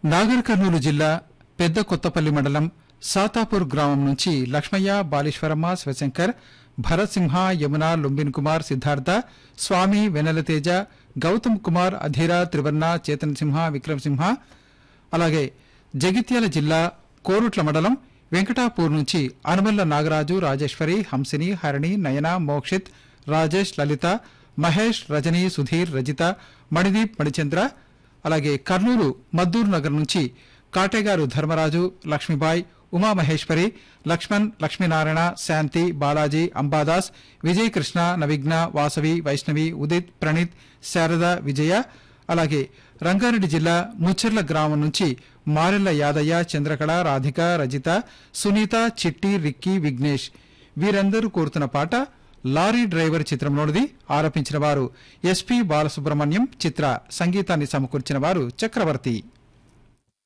నాగర్ కర్నూలు జిల్లా పెద్ద కొత్తపల్లి మండలం సాతాపూర్ గ్రామం నుంచి లక్ష్మయ్య బాలీశ్వరమ్మ శివశంకర్ భరత్ సింహ యమున లుంబిన్ కుమార్ సిద్ధార్థ స్వామి వెనలతేజ గౌతమ్ కుమార్ అధీర త్రివర్ణ చేతన్ సింహ విక్రమ్ సింహ అలాగే జగిత్యాల జిల్లా కోరుట్ల మండలం వెంకటాపూర్ నుంచి అనుమల్ల నాగరాజు రాజేశ్వరి హంసిని హరిణి నయన మోక్షిత్ రాజేష్ లలిత మహేష్ రజని సుధీర్ రజిత మణిదీప్ మణిచంద్ర అలాగే కర్నూలు మద్దూరు నగర్ నుంచి కాటేగారు ధర్మరాజు లక్ష్మీబాయ్ ఉమామహేశ్వరి లక్ష్మణ్ లక్ష్మీనారాయణ శాంతి బాలాజీ అంబాదాస్ విజయ్ కృష్ణ నవిఘ్న వాసవి వైష్ణవి ఉదిత్ ప్రణీత్ శారద విజయ అలాగే రంగారెడ్డి జిల్లా ముచ్చర్ల గ్రామం నుంచి మారెళ్ల యాదయ్య చంద్రకళ రాధిక రజిత సునీత చిట్టి రిక్కీ విఘ్నేష్ వీరందరూ కోరుతున్న పాట లారీ డ్రైవర్ చిత్రంలోనిది ఆరోపించిన వారు ఎస్పీ బాలసుబ్రహ్మణ్యం చిత్ర సంగీతాన్ని సమకూర్చిన వారు చక్రవర్తి